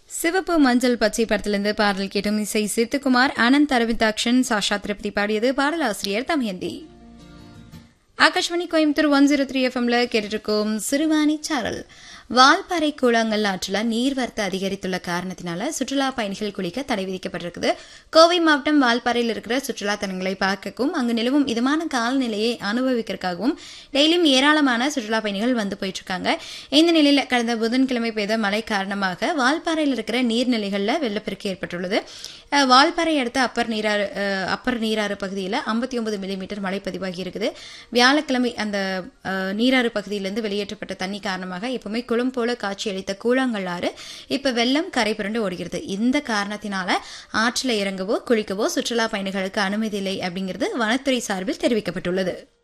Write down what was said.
சிவப்பு மஞ்சள் பச்சை படத்திலிருந்து பாடல் கேட்டும் இசை சித்துக்குமார் அனந்த் அரவிந்தாக்ஷன் சாஷா திருப்தி பாடியது பாடலாசிரியர் Thamayanthi Akashvani Coimbatore one zero three எஃப்எம்ல கேட்டுருக்கோம் சிறுவாணி சாரல் வால்பாறை கூழாங்கல் ஆற்றில் நீர்வரத்து அதிகரித்துள்ள காரணத்தினால சுற்றுலா பயணிகள் குளிக்க தடை விதிக்கப்பட்டிருக்குது கோவை மாவட்டம் வால்பாறையில் இருக்கிற சுற்றுலா தலங்களை பார்க்கவும் அங்கு நிலவும் இதமான காலநிலையை அனுபவிக்கிறதுக்காகவும் டெய்லியும் ஏராளமான சுற்றுலா பயணிகள் வந்து போயிட்டு இருக்காங்க இந்த நிலையில் கடந்த புதன்கிழமை பெய்த மழை காரணமாக வால்பாறையில் இருக்கிற நீர்நிலைகளில் வெள்ளப்பெருக்கு ஏற்பட்டுள்ளது அஹ், வால்பாறை அடுத்த அப்பர் நீராறு அஹ், அப்பர் நீராறு பகுதியில் ஐம்பத்தி ஒன்பது மில்லிமீட்டர் மழை பதிவாகி இருக்குது வியாழக்கிழமை அந்த அஹ், நீராறு பகுதியிலிருந்து வெளியேற்றப்பட்ட தண்ணி காரணமாக எப்பவுமே குளம் போல காட்சியளித்த கூழாங்கல் ஆறு இப்ப வெள்ளம் கரை புரண்டு ஓடுகிறது இந்த காரணத்தினால ஆற்றில் இறங்கவோ குளிக்கவோ சுற்றுலா பயணிகளுக்கு அனுமதி இல்லை அப்படிங்கிறது வனத்துறை சார்பில் தெரிவிக்கப்பட்டுள்ளது